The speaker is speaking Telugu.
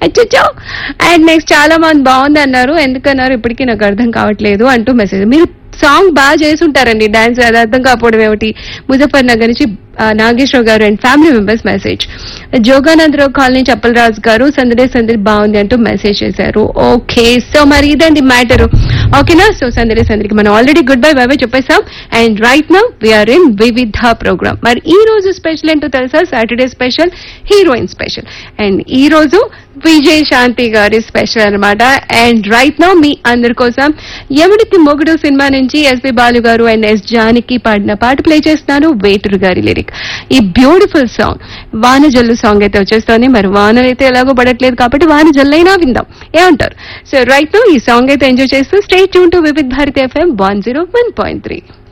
అచ్చచ్చో అండ్ నెక్స్ట్ చాలా మంది బాగుంది అన్నారు ఎందుకన్నారు ఇప్పటికీ నాకు అర్థం కావట్లేదు అంటూ మెసేజ్ మీరు సాంగ్ బాగా చేసి ఉంటారండి డాన్స్ అది అర్థం కాకపోవడం ఏమిటి ముజఫర్ నగర్ నుంచి ఆ, Nageswararao garu and family members message Joganandarao colony Chappalaraju garu సందడి సందడి బాగుంది అంటూ మెసేజ్ చేశారు ఓకే సో మరి ఇదండి మ్యాటర్ ఓకేనా సో సందడి సందడికి మనం already good bye bye bye చెప్పేసాం and right now we are in Vividh program మరి ఈ రోజు స్పెషల్ ఏంటో తెలుసా Saturday special heroine special and ఈ రోజు విజయ్ శాంతి గారి స్పెషల్ అన్నమాట అండ్ రైట్ నౌ మీ అందరి కోసం యముడికి మొగుడు సినిమా నుంచి ఎస్పి బాలు గారు అండ్ ఎస్ జానకి పాడిన పాట ప్లే చేస్తున్నాను వేటూరు గారి లిరిక్ ఈ బ్యూటిఫుల్ సాంగ్ వాన జల్లు సాంగ్ అయితే వచ్చేస్తోంది మరి వాన అయితే ఎలాగో పడట్లేదు కాబట్టి వాన జల్లైనా విందాం ఏమంటారు సో రైట్ నౌ ఈ సాంగ్ అయితే ఎంజాయ్ చేస్తూ stay tune to Vividh Bharati FM one zero one point three